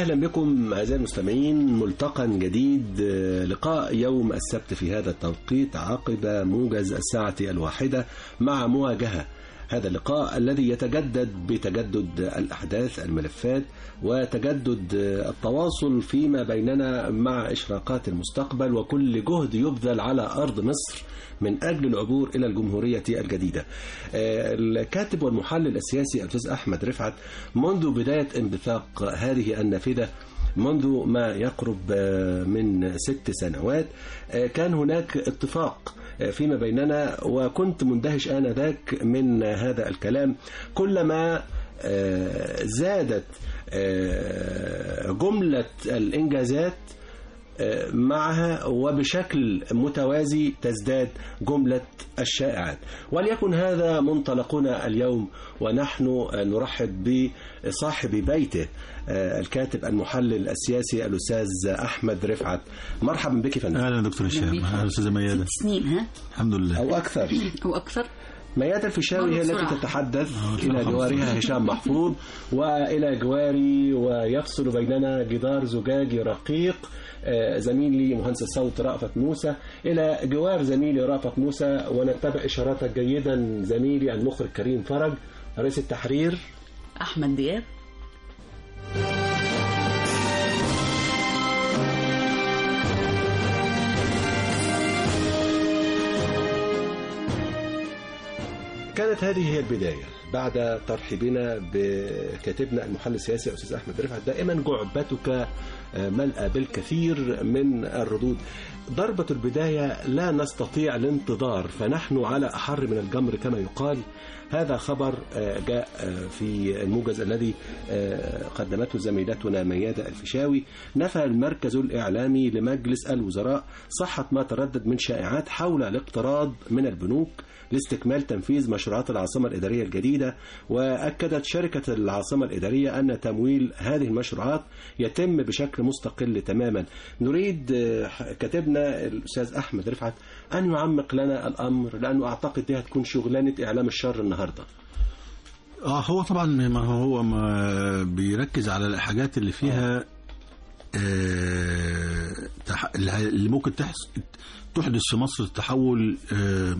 أهلا بكم أعزائي المستمعين ملتقى جديد لقاء يوم السبت في هذا التوقيت عقب موجز الساعة الواحدة مع مواجهة هذا اللقاء الذي يتجدد بتجدد الأحداث الملفات وتجدد التواصل فيما بيننا مع إشراقات المستقبل وكل جهد يبذل على أرض مصر من أجل العبور إلى الجمهورية الجديدة الكاتب والمحلل السياسي الأستاذ أحمد رفعت منذ بداية انبثاق هذه النافذة منذ ما يقرب من ست سنوات كان هناك اتفاق فيما بيننا وكنت مندهش آنذاك من هذا الكلام كلما زادت جملة الإنجازات معها وبشكل متوازي تزداد جملة الشائعات وليكن هذا منطلقنا اليوم ونحن نرحب بصاحب بيته الكاتب المحلل السياسي الأستاذ أحمد رفعت مرحبا بك فندم اهلا دكتور هشام اهلا استاذه ميادة ست سنين ها الحمد لله أو أكثر او اكثر ميادة الفيشاوي هي التي بسرعة. تتحدث آه، إلى خلاص. جوارها هشام محفوظ وإلى جواري ويفصل بيننا جدار زجاجي رقيق آه، زميلي مهندس الصوت رأفت موسى إلى جوار زميلي رأفت موسى ونتبع إشاراتك جيدا زميلي المخرج كريم فرج رئيس التحرير احمد دياب كانت هذه هي البداية بعد ترحيبنا بكاتبنا المحلل السياسي الأستاذ أحمد رفعت دائما جعبتك ملأى بالكثير من الردود ضربة البداية لا نستطيع الانتظار فنحن على أحر من الجمر كما يقال هذا خبر جاء في الموجز الذي قدمته زميلتنا ميادة الفيشاوي نفى المركز الإعلامي لمجلس الوزراء صحة ما تردد من شائعات حول الاقتراض من البنوك لاستكمال تنفيذ مشروعات العاصمة الإدارية الجديدة وأكدت شركة العاصمة الإدارية أن تمويل هذه المشروعات يتم بشكل مستقل تماما نريد كاتبنا الأستاذ أحمد رفعت أن يعمق لنا الأمر لأنه أعتقد دي هتكون شغلانة إعلام الشر النهاردة اه هو طبعا ما هو ما بيركز على الحاجات اللي فيها آه تح- اللي ممكن تحس تحدث في مصر تحول آه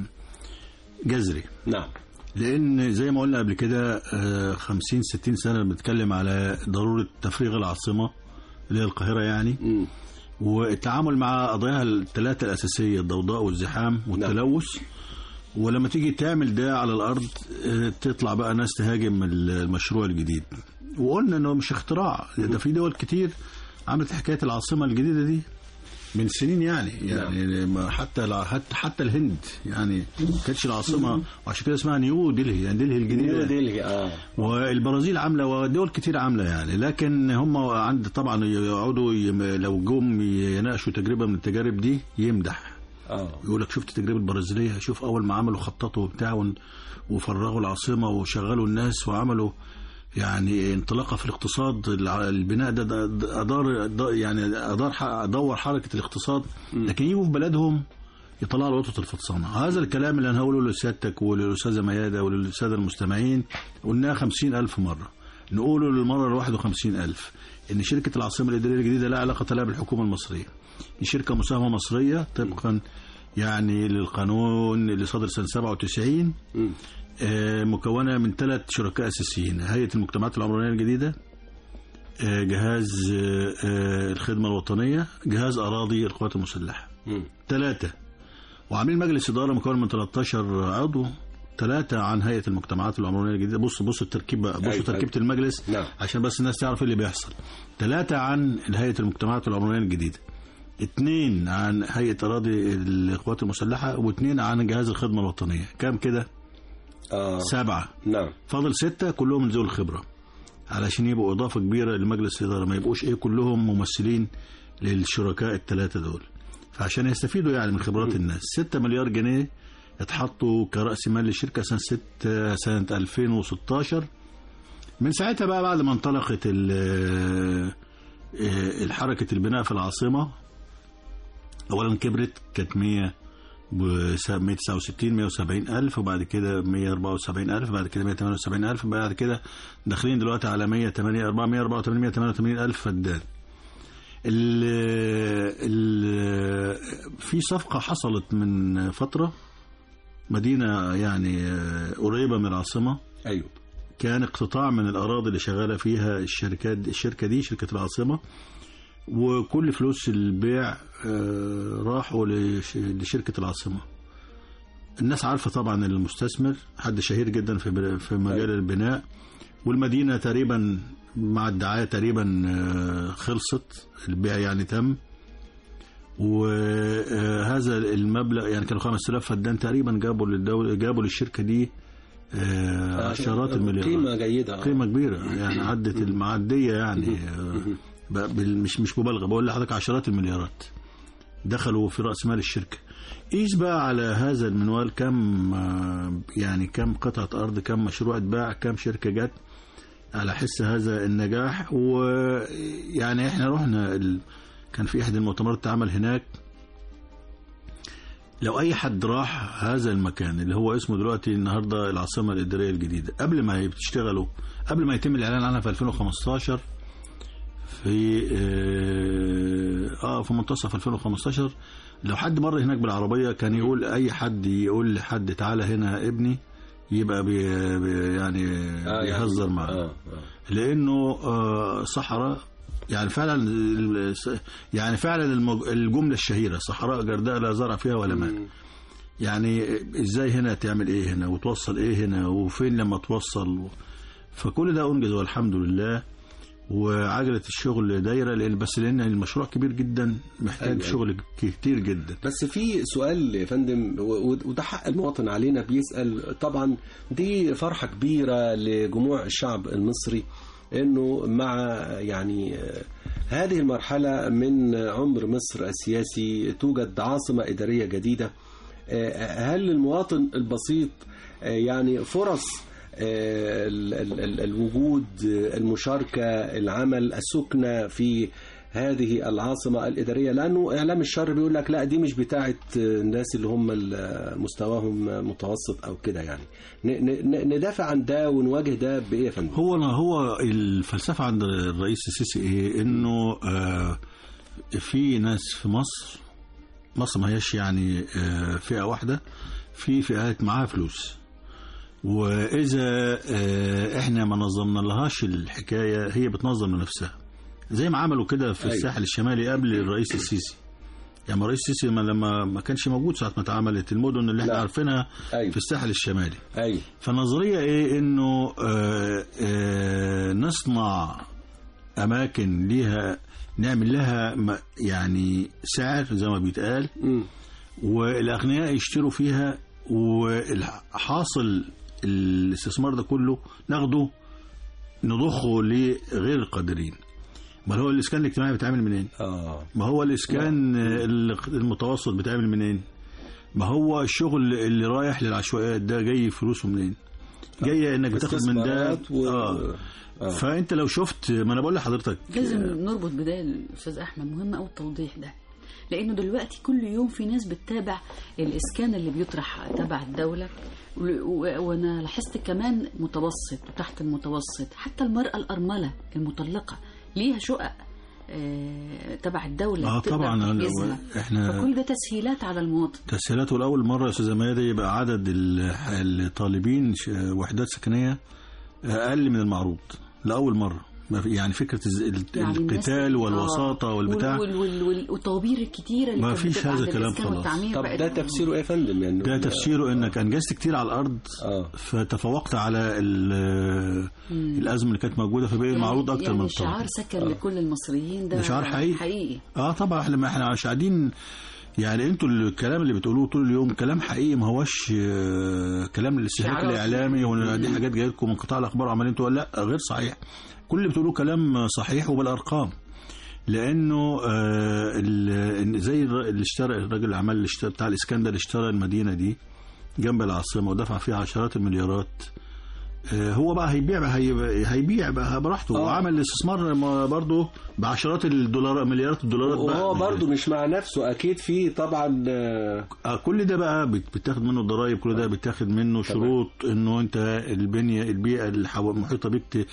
جذري نعم لان زي ما قلنا قبل كده آه 50 60 سنه بنتكلم على ضروره تفريغ العاصمه اللي هي القاهره يعني مم. والتعامل مع قضاياها الثلاثه الاساسيه الضوضاء والزحام والتلوث ولما تيجي تعمل ده على الارض آه، تطلع بقى ناس تهاجم المشروع الجديد وقلنا انه مش اختراع ده في دول كتير عملت حكايه العاصمه الجديده دي من سنين يعني يعني ما حتى الع- حتى حتى الهند يعني ما كانتش العاصمه وعشان كده اسمها نيو دلهي يعني دلهي نيو الجديده ديلي اه والبرازيل عامله ودول كتير عامله يعني لكن هم عند طبعا يقعدوا يم- لو جم يناقشوا تجربه من التجارب دي يمدح اه يقول لك شفت التجربه البرازيليه شوف اول ما عملوا خططوا وبتاع ون- وفرغوا العاصمه وشغلوا الناس وعملوا يعني انطلاقه في الاقتصاد الع- البناء ده, ده, ده ادار ده- يعني ادار ح- دور حركه الاقتصاد لكن يجوا في بلدهم يطلعوا القطط الفطسانه هذا الكلام اللي انا هقوله لسيادتك وللاستاذه مياده وللساده المستمعين قلناه خمسين ألف مره نقوله للمره الواحد وخمسين ألف إن شركة العاصمة الإدارية الجديدة لا علاقة لها بالحكومة المصرية دي شركة مساهمة مصرية طبقا يعني للقانون اللي صدر سنة 97 مم. آه، مكونة من ثلاث شركاء أساسيين هيئة المجتمعات العمرانية الجديدة آه، جهاز آه، آه، الخدمة الوطنية جهاز أراضي القوات المسلحة مم. ثلاثة وعاملين مجلس إدارة مكون من 13 عضو ثلاثة عن هيئة المجتمعات العمرانية الجديدة بص بص التركيب بقى بص أيوة، تركيبة المجلس نعم. عشان بس الناس تعرف إيه اللي بيحصل ثلاثة عن هيئة المجتمعات العمرانية الجديدة اثنين عن هيئة أراضي القوات المسلحة واثنين عن جهاز الخدمة الوطنية كام كده اه سبعة نعم فاضل ستة كلهم من ذوي الخبرة علشان يبقوا إضافة كبيرة لمجلس الإدارة ما يبقوش إيه كلهم ممثلين للشركاء الثلاثة دول فعشان يستفيدوا يعني من خبرات الناس 6 مليار جنيه اتحطوا كرأس مال للشركة سنة 6 سنة 2016 من ساعتها بقى بعد ما انطلقت ال- آه، الحركة البناء في العاصمة أولا كبرت كانت 100 ب 169 170 ألف وبعد كده 174 ألف بعد كده 178 ألف بعد كده داخلين دلوقتي على 184 184 188 ألف فدان ال ال في صفقة حصلت من فترة مدينة يعني آه، قريبة من العاصمة ايوه كان اقتطاع من الأراضي اللي شغالة فيها الشركات الشركة دي شركة العاصمة وكل فلوس البيع آه، راحوا لش- لشركة العاصمة الناس عارفة طبعا المستثمر حد شهير جدا في بر- في مجال أيوة. البناء والمدينة تقريبا مع الدعاية تقريبا آه، خلصت البيع يعني تم وهذا المبلغ يعني كانوا 5000 فدان تقريبا جابوا للدولة جابوا للشركة دي آه، عشرات المليارات قيمه جيده آه. قيمة كبيرة يعني عدت المعدية يعني آه، ب- بال- مش مش مبالغة بقول لحضرتك عشرات المليارات دخلوا في رأس مال الشركة قيس بقى على هذا المنوال كم آه، يعني كم قطعة أرض كم مشروع اتباع كم شركة جت على حس هذا النجاح ويعني احنا رحنا ال... كان في احد المؤتمرات اتعمل هناك لو اي حد راح هذا المكان اللي هو اسمه دلوقتي النهارده العاصمه الاداريه الجديده قبل ما بتشتغلوا قبل ما يتم الاعلان عنها في 2015 في اه آه، في منتصف 2015 لو حد مر هناك بالعربيه كان يقول اي حد يقول لحد تعالى هنا يا ابني يبقى بي بي يعني آه، يعني- بيهزر معاه اه اه لانه آه، صحراء يعني فعلا ال- يعني فعلا المج- الجمله الشهيره صحراء جرداء لا زرع فيها ولا ماء مم. يعني ازاي هنا تعمل ايه هنا وتوصل ايه هنا وفين لما توصل فكل ده انجز والحمد لله وعجله الشغل دايره لان بس لان المشروع كبير جدا محتاج أيوة، شغل كتير جدا بس في سؤال يا فندم و- و- وده حق المواطن علينا بيسأل طبعا دي فرحة كبيرة لجموع الشعب المصري انه مع يعني آه، هذه المرحلة من عمر مصر السياسي توجد عاصمة إدارية جديدة آه، هل المواطن البسيط آه، يعني فرص آه، ال- ال- ال- الوجود آه، المشاركة العمل السكنة في هذه العاصمة الإدارية لأنه إعلام الشر بيقول لك لا دي مش بتاعة الناس اللي هم ال- مستواهم متوسط أو كده يعني ن- ن- ندافع عن ده ونواجه ده بإيه يا فندم؟ هو هو الفلسفه عند الرئيس السيسي ايه انه آه في ناس في مصر مصر ما هيش يعني آه فئه واحده في فئات معاها فلوس واذا آه احنا ما نظمنا لهاش الحكايه هي بتنظم لنفسها زي ما عملوا كده في أيوة. الساحل الشمالي قبل الرئيس السيسي يعني الرئيس السيسي ما لما ما كانش موجود ساعه ما اتعملت المدن اللي احنا لا. عارفينها أيوة في الساحل الشمالي أيوة فالنظرية ايه انه آه آه نصنع اماكن ليها نعمل لها م- يعني سعر زي ما بيتقال مم. والاغنياء يشتروا فيها والحاصل الاستثمار ده كله ناخده نضخه لغير القادرين ما هو الاسكان الاجتماعي بيتعمل منين؟ آه ما هو الاسكان المتوسط بيتعمل منين؟ ما هو الشغل اللي رايح للعشوائيات ده جاي فلوسه منين؟ جايه انك بتاخد من ده استثمارات و... آه. آه. فانت لو شفت ما انا بقول لحضرتك لازم نربط بده الاستاذ احمد مهم قوي التوضيح ده لانه دلوقتي كل يوم في ناس بتتابع الاسكان اللي بيطرح تبع الدوله و- و- وانا لاحظت كمان متوسط وتحت المتوسط حتى المراه الارمله المطلقه ليها شقق آه، تبع الدوله اه تقدر طبعا تحجزها. احنا فكل ده تسهيلات على المواطن تسهيلاته لاول مره يا استاذه ميادة يبقى عدد ال- الطالبين ش- وحدات سكنيه اقل من المعروض لاول مره ما في- يعني فكره الز- ال- يعني الناس القتال اللي- والوساطه آه، والبتاع وال- وال- وال- والطوابير الكتيره اللي ما كانت فيش بتبقى هذا عند الكلام الإسكان خلاص. والتعمير طب بقت- ده تفسيره إيه يا فندم؟ يعني ده تفسيره انك انجزت كتير على الارض آه فتفوقت على ال- الازمه اللي كانت موجوده فبقي يعني- المعروض اكتر يعني من شعار الطلب سكن لكل المصريين ده ده شعار حقيقي. حقيقي اه طبعا احنا ما احنا مش قاعدين يعني انتوا الكلام اللي بتقولوه طول اليوم كلام حقيقي ما هوش آه، كلام الاستهلاك شعارات. الاعلامي وان دي حاجات جايه لكم من قطاع الاخبار وعمالين تقول لا غير صحيح كل اللي بتقولوه كلام صحيح وبالارقام لانه آه، ال- زي الر- اللي اشترى الراجل الاعمال اللي اشترى بتاع الاسكندر اشترى المدينه دي جنب العاصمه ودفع فيها عشرات المليارات آه، هو بقى هيبيع بقى هي- هيبيع بقى براحته آه. وعمل استثمار ما برضه بعشرات الدولار مليارات الدولارات بقى وهو برضه مش مع نفسه اكيد في طبعا آه، آه، كل ده بقى بت- بتاخد منه ضرائب كل ده بتاخد منه شروط انه انت البنيه البيئه اللي حو- المحيطه بيك ت-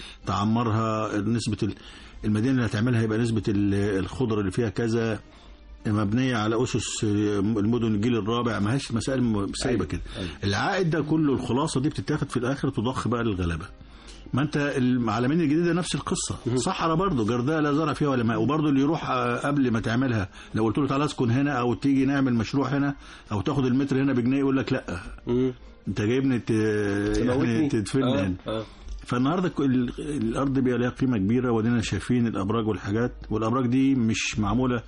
تعمرها نسبه ال- المدينه اللي هتعملها يبقى نسبه ال- الخضره اللي فيها كذا مبنيه على اسس المدن الجيل الرابع ما هيش مسائل م- سايبه كده أيوة. العائد ده كله الخلاصه دي بتتاخد في الاخر تضخ بقى للغلبه ما انت العالمين الجديده نفس القصه صحراء برضه جرداء لا زرع فيها ولا ماء وبرضه اللي يروح آه، قبل ما تعملها لو قلت له تعالى اسكن هنا او تيجي نعمل مشروع هنا او تاخد المتر هنا بجنيه يقول لك لا مم. انت جايبني ت... تموتني. يعني تدفنني آه، هنا آه. فالنهارده كل- الارض بيبقى لها قيمه كبيره ودينا شايفين الابراج والحاجات والابراج دي مش معموله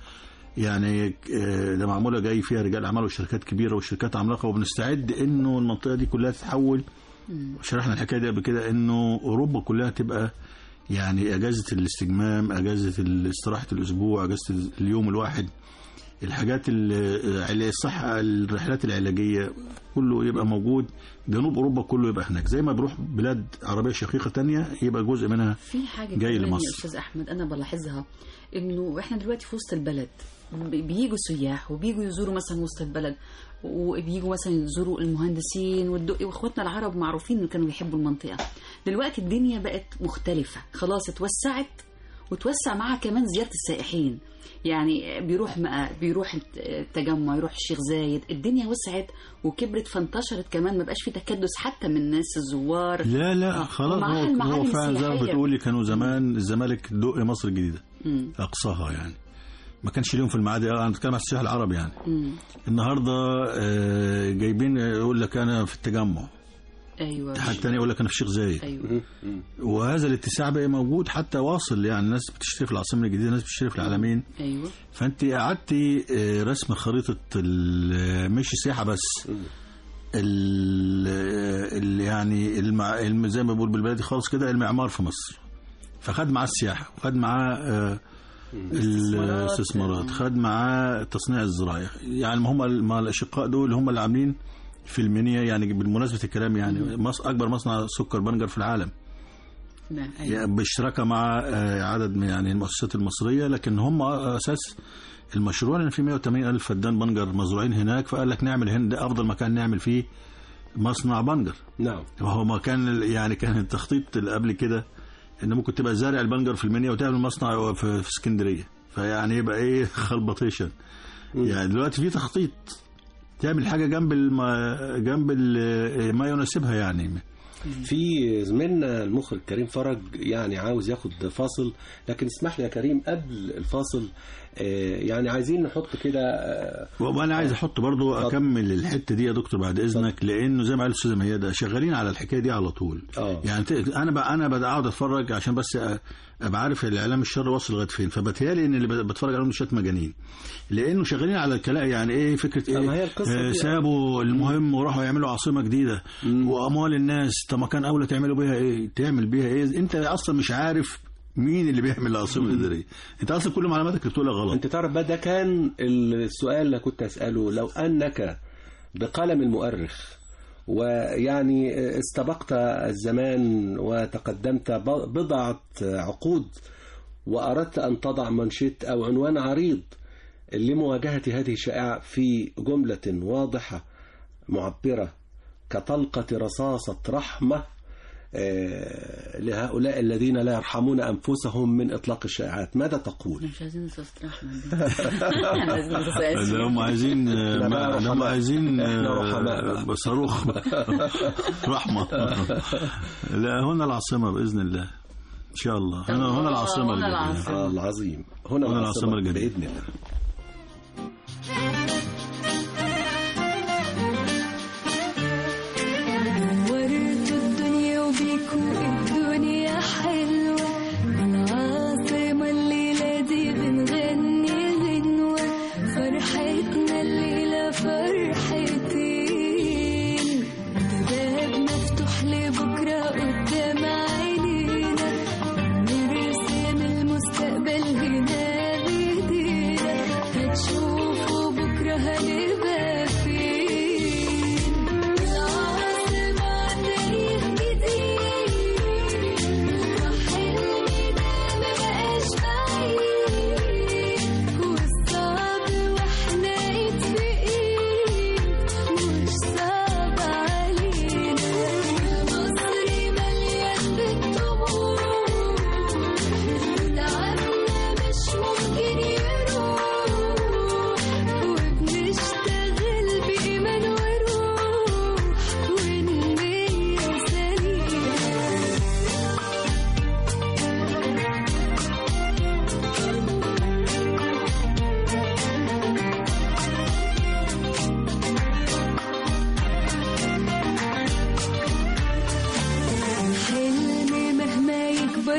يعني آه، ده معموله جاي فيها رجال اعمال وشركات كبيره وشركات عملاقه وبنستعد انه المنطقه دي كلها تتحول شرحنا الحكايه دي قبل كده انه اوروبا كلها تبقى يعني اجازه الاستجمام اجازه استراحه الاسبوع اجازه اليوم الواحد الحاجات ال- الصحة الرحلات العلاجية كله يبقى موجود جنوب أوروبا كله يبقى هناك زي ما بروح بلاد عربية شقيقة تانية يبقى جزء منها في حاجه جاي كمان لمصر. يا استاذ احمد انا بلاحظها انه احنا دلوقتي في وسط البلد بي- بيجوا سياح وبيجوا يزوروا مثلا وسط البلد وبيجوا مثلا يزوروا المهندسين والدقي واخواتنا العرب معروفين انه كانوا بيحبوا المنطقه دلوقتي الدنيا بقت مختلفه خلاص اتوسعت وتوسع معاها كمان زياره السائحين يعني بيروح مقا بيروح التجمع يروح الشيخ زايد الدنيا وسعت وكبرت فانتشرت كمان ما بقاش في تكدس حتى من الناس الزوار لا لا آه، خلاص ومعاها هو, هو المعالم فعلا زي ما السياحية. بتقولي كانوا زمان الزمالك دق مصر الجديدة مم. أقصاها يعني ما كانش ليهم في المعادي أنا بتكلم على السياح العربي يعني مم. النهارده آه، جايبين يقول لك أنا في التجمع ايوه حد تاني يقول لك أنا في الشيخ زايد ايوه مم. مم. وهذا الاتساع بقى موجود حتى واصل يعني الناس بتشتري في العاصمة الجديدة الناس بتشتري في العالمين ايوه فانت قعدتي آه، رسم خريطه ال- مش السياحه بس ال- ال- يعني المع... الم- زي ما بقول بالبلدي خالص كده المعمار في مصر فخد معاه السياحه وخد معاه آه، الاستثمارات خد معاه التصنيع الزراعي يعني ما هم ما الاشقاء دول هم اللي عاملين في المنيا يعني بالمناسبه الكلام يعني مصر اكبر مصنع سكر بنجر في العالم نعم أيوة. يعني باشتراكها مع آه، عدد من يعني المؤسسات المصرية لكن هم أساس المشروع لأن في 180 ألف فدان بنجر مزروعين هناك فقال لك نعمل هنا ده أفضل مكان نعمل فيه مصنع بنجر نعم وهو مكان ال- يعني كان التخطيط اللي قبل كده إن ممكن تبقى زارع البنجر في المنيا وتعمل مصنع في, في اسكندرية فيعني يبقى إيه خلبطيشن يعني دلوقتي في تخطيط تعمل حاجة جنب الم... جنب ال... ما يناسبها يعني في زميلنا المخرج كريم فرج يعني عاوز ياخد فاصل لكن اسمح لي يا كريم قبل الفاصل آه، يعني عايزين نحط كده آه، وانا عايز احط برضو اتفضل. اكمل الحته دي يا دكتور بعد اذنك لانه زي ما قال الاستاذه ميادة شغالين على الحكايه دي على طول اه يعني ت- انا بقى انا بقعد اتفرج عشان بس أ- ابقى عارف الاعلام الشر واصل لغايه فين فبتهيالي ان اللي ب- بتفرج عليهم شات مجانين لانه شغالين على الكلام يعني ايه فكره ما هي ايه القصة آه دي. سابوا المهم وراحوا يعملوا عاصمه جديده واموال الناس طب ما كان اولى تعملوا بيها ايه تعمل بيها ايه انت اصلا مش عارف مين اللي بيعمل العاصمه الاداريه انت اصلا كل معلوماتك اللي بتقولها غلط انت تعرف بقى ده كان السؤال اللي كنت اساله لو انك بقلم المؤرخ ويعني استبقت الزمان وتقدمت ب- بضعة عقود وأردت أن تضع منشط أو عنوان عريض لمواجهة هذه الشائعة في جملة واضحة معبرة كطلقة رصاصة رحمة آه، لهؤلاء الذين لا يرحمون أنفسهم من إطلاق الشائعات ماذا تقول؟ مش عايزين نستاذ احمد احنا عايزين نستاذ اللي هم عايزين لا بقى ما- اللي هم رحماء. عايزين إحنا آه، رحماء بقى. صاروخ رحمة لا هنا العاصمة بإذن الله إن شاء الله هنا هنا العاصمة هنا الجديدة. العاصمة. آه العظيم هنا هنا العاصمة العاصمة الجديدة. بإذن الله وريت الدنيا وبيكون الدنيا حلوة بالعاصمة الليلة دي بنغني غنوة فرحتنا الليلة فرحتين باب مفتوح لبكرة قدام عينينا نرسم المستقبل هنا بإيدينا هتشوفوا بكرة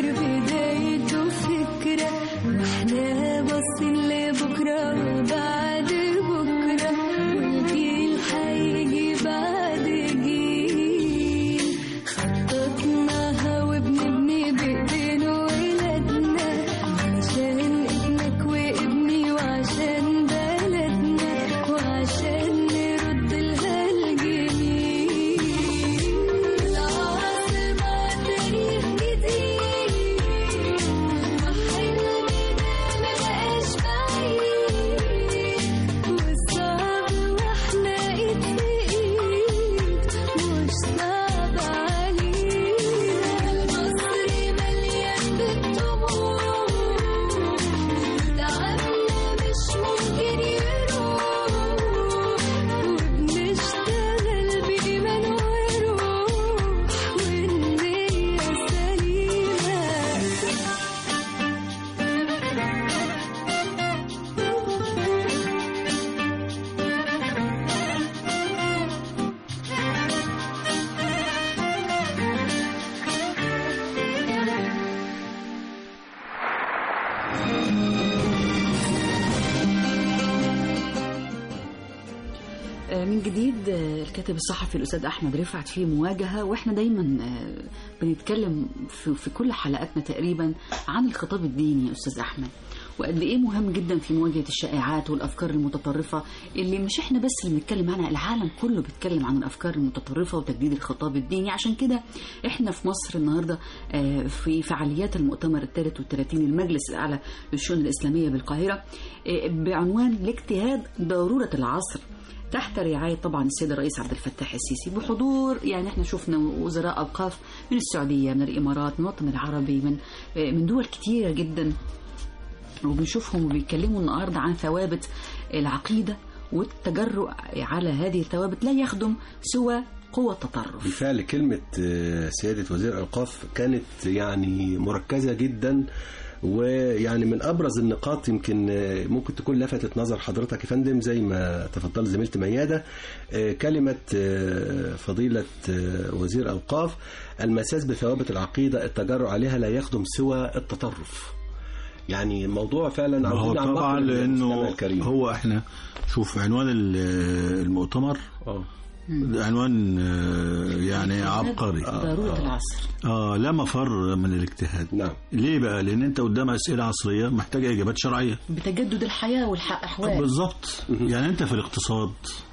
النهار بدايته فكرة واحنا باصين لبكرة وبعد بكرة والجيل هيجي بعد جيل خططناها وبنبني بإيدينا ولادنا علشان ابنك وابني وعشان بلدنا وعشان نرد لها الجميل العاصمة تاريخ جديد وحلمنا مبقاش بعيد والصعب واحنا ايد في ايد مش صعب علينا المصري مليان بالطموح تعبنا مش ممكن يروح وبنشتغل بإيمان وروح والنية سليمة آه، من جديد آه، الكاتب الصحفي الاستاذ احمد رفعت في مواجهه واحنا دايما آه، بنتكلم في, في كل حلقاتنا تقريبا عن الخطاب الديني يا استاذ احمد وقد ايه مهم جدا في مواجهه الشائعات والافكار المتطرفه اللي مش احنا بس اللي بنتكلم عنها العالم كله بيتكلم عن الافكار المتطرفه وتجديد الخطاب الديني عشان كده احنا في مصر النهارده آه، في فعاليات المؤتمر الثالث والثلاثين المجلس الاعلى للشؤون الاسلاميه بالقاهره آه، بعنوان الاجتهاد ضروره العصر تحت رعاية طبعا السيد الرئيس عبد الفتاح السيسي بحضور يعني احنا شفنا وزراء أوقاف من السعودية من الإمارات من الوطن العربي من من دول كتيرة جدا وبنشوفهم وبيتكلموا النهاردة عن ثوابت العقيدة والتجرؤ على هذه الثوابت لا يخدم سوى قوة التطرف بالفعل كلمة آه، سيادة وزير الأوقاف كانت يعني مركزة جدا ويعني من أبرز النقاط يمكن آه، ممكن تكون لفتت نظر حضرتك يا فندم زي ما تفضل زميلتي ميادة آه، كلمة آه، فضيلة آه، وزير أوقاف المساس بثوابت العقيدة التجرؤ عليها لا يخدم سوى التطرف يعني موضوع فعلا ما هو عاوزين نعبر طبعا عن الإسلام لانه الكريم. هو احنا شوف عنوان ال- المؤتمر آه. عنوان آه، يعني عبقري ضرورة العصر اه لا مفر من الاجتهاد نعم ليه بقى لان انت قدام اسئله عصريه محتاجه اجابات شرعيه بتجدد الحياة والأحوال بالظبط يعني انت في الاقتصاد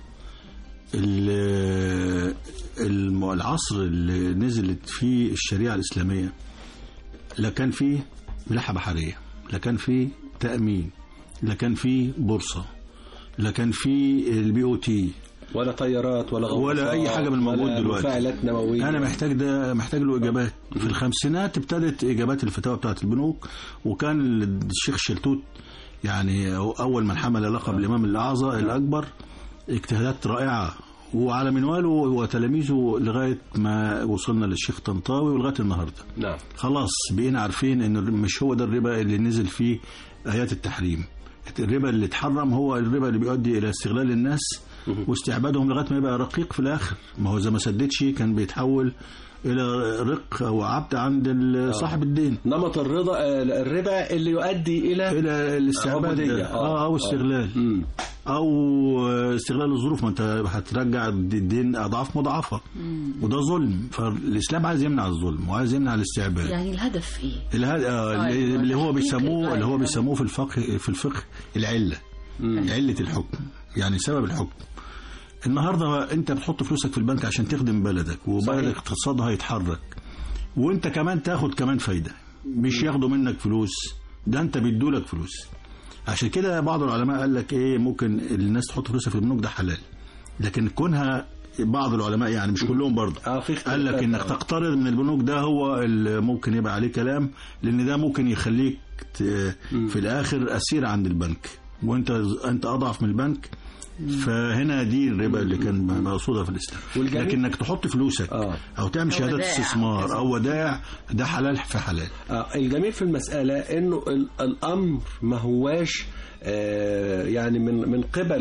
ال- الم- العصر اللي نزلت فيه الشريعه الاسلاميه لا كان فيه ملاحه بحريه لا كان فيه تامين لا كان فيه بورصه لا كان فيه البي او تي ولا طيارات ولا غواصات ولا أي حاجة من الموجود ولا دلوقتي. مفاعلات نووية انا محتاج ده محتاج له اجابات في الخمسينات ابتدت اجابات الفتاوى بتاعت البنوك وكان الشيخ شلتوت يعني اول من حمل لقب الامام الاعظم الاكبر اجتهادات رائعه وعلى منواله وتلاميذه لغايه ما وصلنا للشيخ طنطاوي ولغايه النهارده نعم خلاص بقينا عارفين ان مش هو ده الربا اللي نزل فيه ايات التحريم الربا اللي اتحرم هو الربا اللي بيؤدي الى استغلال الناس واستعبادهم لغايه ما يبقى رقيق في الاخر ما هو اذا ما سددش كان بيتحول الى رق او عبد عند ال- صاحب الدين نمط الرضا آه، الربا اللي يؤدي الى الى الاستعباد عبودية. ده. اه او استغلال مم. او استغلال الظروف ما انت هترجع الدين اضعاف مضاعفه وده ظلم فالاسلام عايز يمنع الظلم وعايز يمنع الاستعباد يعني الهدف إيه؟ الهد... آه، أيوة. اللي اللي هو تحقيق بيسموه اللي هو الغاية. بيسموه في الفقه في الفقه العله علة الحكم يعني سبب الحكم النهارده انت بتحط فلوسك في البنك عشان تخدم بلدك وبلدك اقتصادها يتحرك وانت كمان تاخد كمان فايده مش ياخدوا منك فلوس ده انت بيدولك فلوس عشان كده بعض العلماء قال لك ايه ممكن الناس تحط فلوسها في البنوك ده حلال لكن كونها بعض العلماء يعني مش كلهم برضه اه في قال لك انك اختلافات. تقترض من البنوك ده هو اللي ممكن يبقى عليه كلام لان ده ممكن يخليك ت- في الاخر اسير عند البنك وانت انت اضعف من البنك فهنا دي الربا اللي كان مقصودها في الاسلام والجميل- لكن انك تحط فلوسك آه. او تعمل أو شهادات ودائع. استثمار او ودائع ده حلال في حلال آه، الجميل في المسألة انه ال- الامر ما هواش آه، يعني من من قبل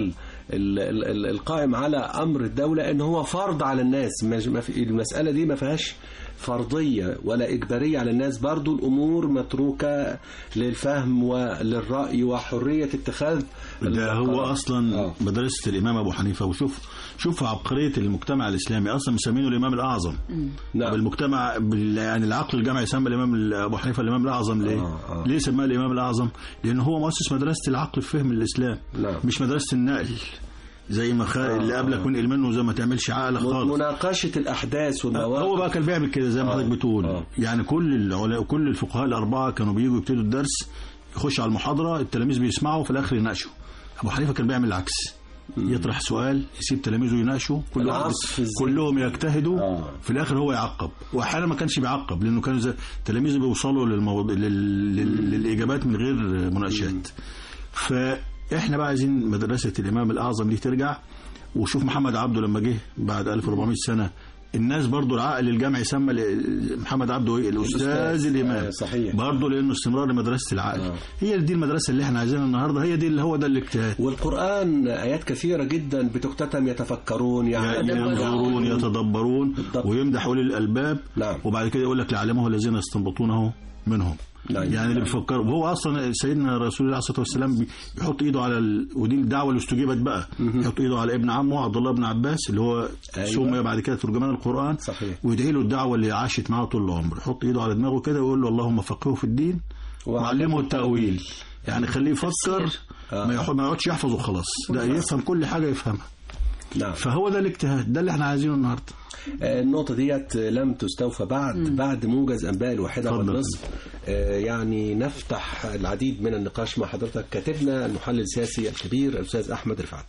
ال- ال- ال- القائم على امر الدوله ان هو فرض على الناس مش- ما في- المساله دي ما فيهاش فرضيه ولا اجباريه على الناس برضو الامور متروكه للفهم وللراي وحريه اتخاذ ده هو القرار. اصلا آه. مدرسه الامام ابو حنيفه وشوف شوف عبقريه المجتمع الاسلامي اصلا مسمينه الامام الاعظم نعم. بالمجتمع بال يعني العقل الجامعي يسمى الامام ابو حنيفه الامام الاعظم ليه؟ آه، آه. ليه سماه الامام الاعظم؟ لان هو مؤسس مدرسه العقل في فهم الاسلام نعم. مش مدرسه النقل زي ما خ... اللي قبلك ونقل منه زي ما تعملش عقل خالص مناقشه الاحداث والمواقف هو بقى كان بيعمل كده زي ما آه. حضرتك بتقول آه. يعني كل العلماء كل الفقهاء الاربعه كانوا بييجوا يبتدوا الدرس يخش على المحاضره التلاميذ بيسمعوا في الاخر يناقشوا ابو حنيفه كان بيعمل العكس يطرح سؤال يسيب تلاميذه يناقشوا كل واحد العصف الذهني. كلهم يجتهدوا آه. في الاخر هو يعقب واحيانا ما كانش بيعقب لانه كان زي التلاميذ بيوصلوا للموضوع لل... لل... للاجابات من غير مناقشات فاحنا بقى عايزين مدرسه الامام الاعظم دي ترجع وشوف محمد عبده لما جه بعد 1400 سنه الناس برضو العقل الجامعي سمى ل- محمد عبده ايه الاستاذ الأستاذ. الامام آه، صحيح. برضو لانه استمرار لمدرسه العقل آه. هي دي المدرسه اللي احنا عايزينها النهارده هي دي اللي هو ده الاجتهاد والقرآن آيات كثيرة جدا بتختتم يتفكرون يعني ينظرون يتدبرون بالضبط. ويمدح اولي الالباب نعم. وبعد كده يقول لك لعلمه الذين يستنبطونه منهم نعم. يعني اللي بيفكروا وهو اصلا سيدنا رسول الله عليه الصلاه والسلام بي- بيحط ايده على ال... ودي الدعوه اللي استجيبت بقى يحط ايده على ابن عمه عبد الله بن عباس اللي هو أيوة. سمي بعد كده ترجمان القران صحيح. ويدعي له الدعوه اللي عاشت معاه طول العمر يحط ايده على دماغه كده ويقول له اللهم فقهه في الدين وعلمه التاويل يعني خليه يفكر آه. ما يقعد- ما يقعدش يحفظ وخلاص لا يفهم كل حاجه يفهمها نعم فهو ده الاجتهاد ده اللي احنا عايزينه النهارده آه، النقطة ديت لم تستوفى بعد بعد موجز أنباء الواحدة اتفضل. والنصف آه، يعني نفتح العديد من النقاش مع حضرتك كاتبنا المحلل السياسي الكبير الأستاذ أحمد رفعت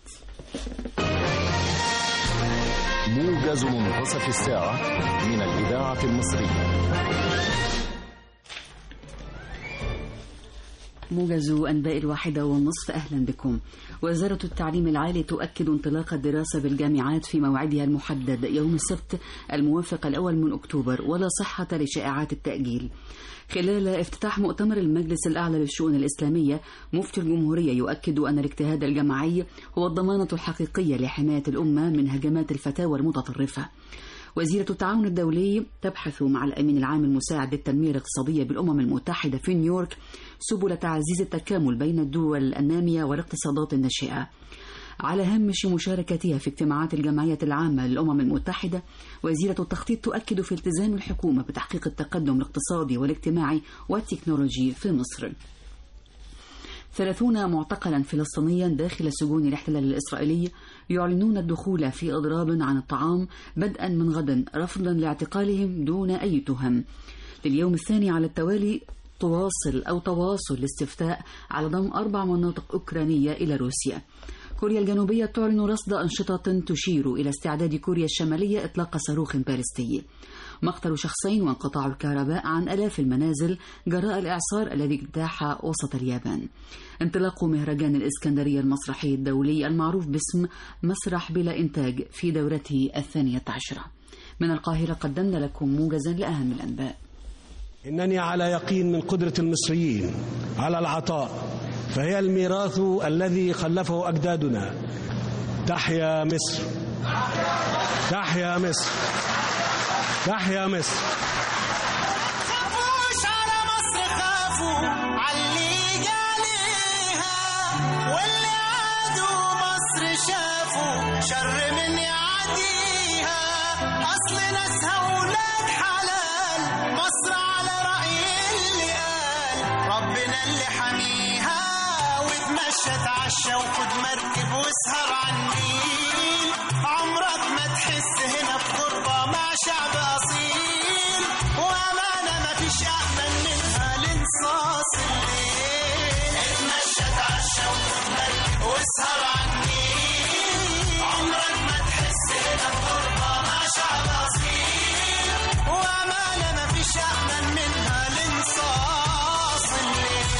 موجز منتصف الساعة من الإذاعة المصرية موجز أنباء الواحدة والنصف أهلا بكم وزارة التعليم العالي تؤكد انطلاق الدراسة بالجامعات في موعدها المحدد يوم السبت الموافق الأول من أكتوبر ولا صحة لشائعات التأجيل خلال افتتاح مؤتمر المجلس الأعلى للشؤون الإسلامية مفتي الجمهورية يؤكد أن الاجتهاد الجماعي هو الضمانة الحقيقية لحماية الأمة من هجمات الفتاوى المتطرفة وزيرة التعاون الدولي تبحث مع الأمين العام المساعد للتنمية الاقتصادية بالأمم المتحدة في نيويورك سبل تعزيز التكامل بين الدول النامية والاقتصادات الناشئة على هامش مشاركتها في اجتماعات الجمعية العامة للأمم المتحدة وزيرة التخطيط تؤكد في التزام الحكومة بتحقيق التقدم الاقتصادي والاجتماعي والتكنولوجي في مصر ثلاثون معتقلا فلسطينيا داخل سجون الاحتلال الإسرائيلي يعلنون الدخول في إضراب عن الطعام بدءا من غد رفضا لاعتقالهم دون أي تهم لليوم الثاني على التوالي تواصل أو تواصل الاستفتاء على ضم أربع مناطق أوكرانية إلى روسيا كوريا الجنوبية تعلن رصد أنشطة تشير إلى استعداد كوريا الشمالية إطلاق صاروخ باليستي مقتل شخصين وانقطاع الكهرباء عن آلاف المنازل جراء الإعصار الذي اجتاح وسط اليابان انطلاق مهرجان الإسكندرية المسرحي الدولي المعروف باسم مسرح بلا إنتاج في دورته الثانية عشرة من القاهرة قدمنا لكم موجزا لأهم الأنباء إنني على يقين من قدرة المصريين على العطاء فهي الميراث الذي خلفه أجدادنا تحيا مصر تحيا مصر تحيا مصر خافوش على مصر خافوا عاللي جاليها واللي عادوا مصر شافوا شر من يعديها اصل ناسها ولاد حلال مصر على رأي اللي قال ربنا اللي حميها واتمشى اتعشى وخد مركب واسهر على النيل عمرك ما تحس هنا بغربة مع شعب أصيل وأمانة مفيش أأمن منها لانصاص الليل اتمشى اتعشى وخد مركب واسهر على النيل عمرك ما تحس هنا بغربة مع شعب أصيل وأمانة مفيش أأمن منها لانصاص الليل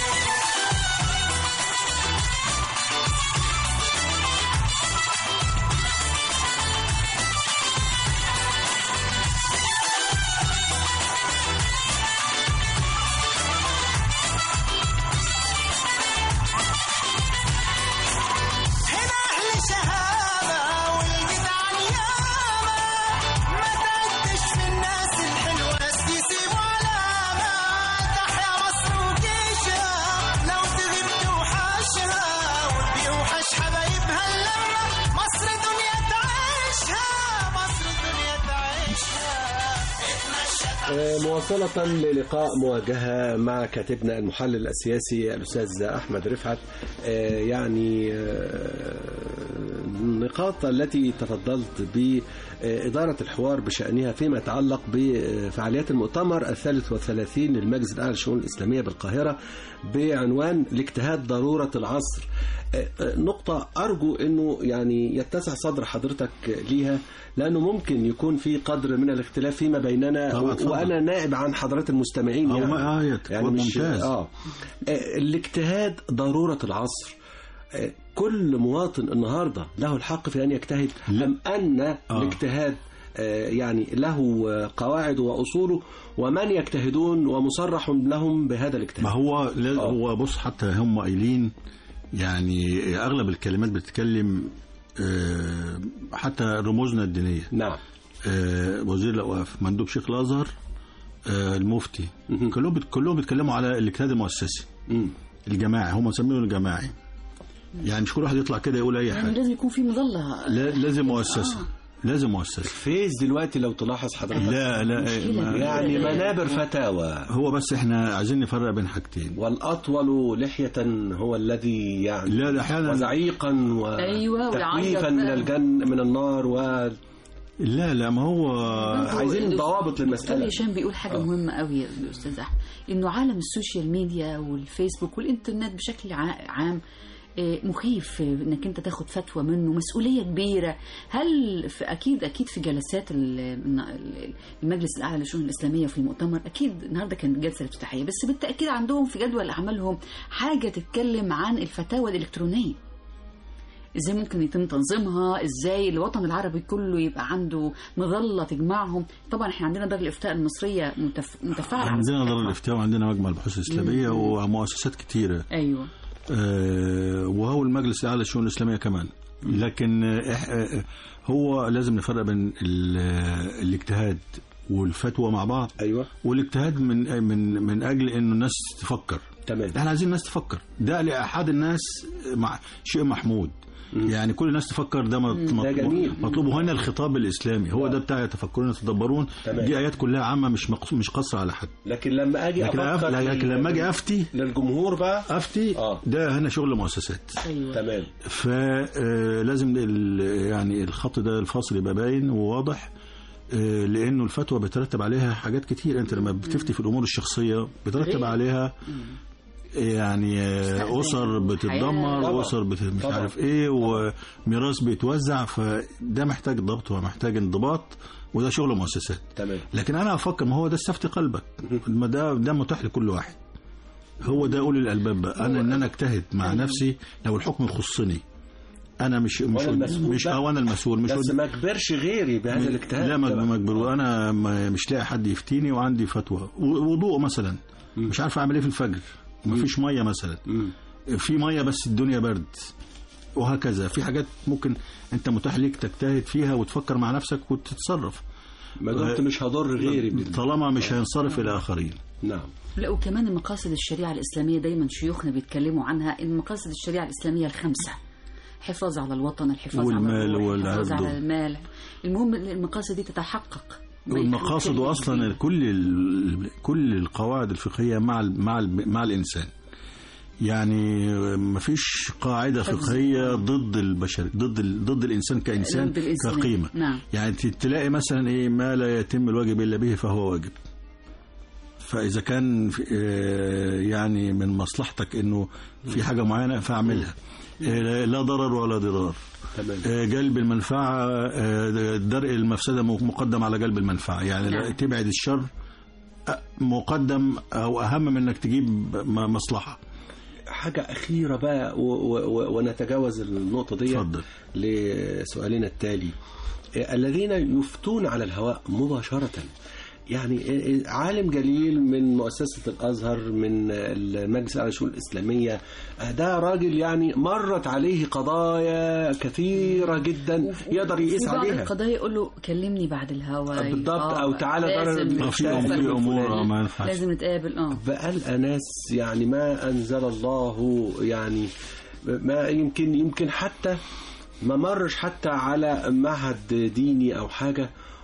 مواصلة للقاء مواجهة مع كاتبنا المحلل السياسي الأستاذ أحمد رفعت آه، يعني آه، النقاط التي تفضلت بإدارة الحوار بشأنها فيما يتعلق بفعاليات المؤتمر الثالث والثلاثين للمجلس الأعلى للشؤون الإسلامية بالقاهرة بعنوان الاجتهاد ضرورة العصر آه، آه، نقطة أرجو أنه يعني يتسع صدر حضرتك ليها لأنه ممكن يكون في قدر من الاختلاف فيما بيننا طبعا، طبعا. وأنا نائب عن حضرات المستمعين أو يعني, ما آية يعني مش ممتاز آه. آه، الاجتهاد ضرورة العصر آه، كل مواطن النهاردة له الحق في أن يجتهد لا. أم أن آه. الاجتهاد آه، يعني له آه، قواعد وأصوله ومن يجتهدون ومصرح لهم بهذا الاجتهاد ما هو لا آه. هو بص حتى هم قايلين يعني اغلب الكلمات بتتكلم آه، حتى رموزنا الدينيه نعم آه، وزير الاوقاف مندوب شيخ الازهر آه، المفتي مهم. كلهم بت- كلهم بيتكلموا على الاجتهاد المؤسسي مم. الجماعي هم مسمينه الجماعي يعني مش كل واحد يطلع كده يقول اي يعني حاجه لازم يكون في مظله لا لازم مؤسسه لازم مؤسسه فيس دلوقتي لو تلاحظ حضرتك لا لا مشكلة. ما- يعني منابر فتاوى هو بس احنا عايزين نفرق بين حاجتين والأطول لحية هو الذي يعني لا ده احيانا وزعيقا أيوة، ويعيط وتكويفا من بقى. الجن من النار و لا لا ما هو عايزين ضوابط للمسألة. دكتور هشام بيقول حاجه آه. مهمه قوي يا استاذ احمد انه عالم السوشيال ميديا والفيسبوك والانترنت بشكل ع- عام آه، مخيف انك انت تاخد فتوى منه مسؤوليه كبيره هل في اكيد اكيد في جلسات ال- ال- المجلس الاعلى للشؤون الاسلاميه في المؤتمر اكيد النهارده كانت الجلسه الافتتاحيه بس بالتاكيد عندهم في جدول اعمالهم حاجه تتكلم عن الفتاوى الالكترونيه ازاي ممكن يتم تنظيمها ازاي الوطن العربي كله يبقى عنده مظله تجمعهم طبعا احنا عندنا دار الافتاء المصريه متف... متفاعله على عندنا دار صفحتها. الافتاء وعندنا مجمع البحوث الاسلاميه ومؤسسات كتيره ايوه آه، وهو المجلس الاعلى للشؤون الاسلاميه كمان لكن آه، إح- آه، هو لازم نفرق بين ال- آه، الاجتهاد والفتوى مع بعض ايوه والاجتهاد من من من اجل انه الناس تفكر تمام احنا عايزين الناس تفكر ده لاحد الناس مع شيء محمود يعني كل الناس تفكر ده مط- مطلوب جميل. مطلوب هنا الخطاب الاسلامي هو ده بتاع يتفكرون يتدبرون تمام. دي ايات كلها عامه مش مقص- مش قاصره على حد لكن لما اجي لكن, أف... افكر لكن لما اجي افتي للجمهور بقى افتي آه. ده هنا شغل مؤسسات ايوه تمام فلازم يعني الخط ده الفاصل يبقى باين وواضح آه، لانه الفتوى بيترتب عليها حاجات كتير انت لما بتفتي في الامور الشخصيه بيترتب غير. عليها يعني آه، مستقبل اسر بتتدمر طبعا. واسر بت... مش طبعا. عارف ايه وميراث بيتوزع فده محتاج ضبط ومحتاج انضباط وده شغل مؤسسات تمام لكن انا افكر ما هو ده استفتي قلبك ما ده ده متاح لكل واحد هو ده اولي الالباب بقى انا ان انا اجتهد مع نفسي لو الحكم يخصني انا مش مش وأنا المسؤول مش بقى. او انا المسؤول مش بس قد- ما اجبرش غيري بهذا الاجتهاد لا ما طبعا. ما اجبر انا ما- مش لاقي حد يفتيني وعندي فتوى و- وضوء مثلا مش عارف اعمل ايه في الفجر ومفيش ميه مثلا مم. في ميه بس الدنيا برد وهكذا في حاجات ممكن انت متاح ليك تجتهد فيها وتفكر مع نفسك وتتصرف ما دمت مش هضر غيري بال- طالما مش هينصرف الى اخرين نعم لا وكمان مقاصد الشريعة الإسلامية دايما شيوخنا بيتكلموا عنها إن مقاصد الشريعة الإسلامية الخمسة حفاظ على الوطن الحفاظ والمال على الروح الحفاظ والعرض. على المال المهم إن المقاصد دي تتحقق ما والمقاصد يكون اصلا كلمة كل ال- كل القواعد الفقهيه مع ال- مع ال- مع الانسان يعني ما فيش قاعده فقهيه ضد البشر ضد ال- ضد الانسان كانسان ضد الإنسان. كقيمه نعم. يعني ت- تلاقي مثلا ايه ما لا يتم الواجب الا به فهو واجب فاذا كان في- آه، يعني من مصلحتك انه في حاجه معينه فاعملها آه، لا ضرر ولا ضرار تمام آه، جلب المنفعة آه، درء المفسدة مقدم على جلب المنفعة يعني نعم. لا- تبعد الشر آه، مقدم أو أهم من أنك تجيب م- مصلحة حاجة أخيرة بقى و و و ونتجاوز النقطة دي اتفضل. لسؤالنا التالي آه، الذين يفتون على الهواء مباشرة يعني آه، آه، عالم جليل من مؤسسة الأزهر من المجلس على الشؤون الإسلامية آه، ده راجل يعني مرت عليه قضايا كثيرة جدا يقدر يقيس في بعض عليها القضايا يقول له كلمني بعد الهوا بالضبط، آه، أو تعالى لازم ضرر آه، في أم- في أمور آه، ما ينفعش لازم نتقابل اه بقى ناس يعني ما أنزل الله يعني ما يمكن يمكن حتى ما مرش حتى على معهد ديني أو حاجة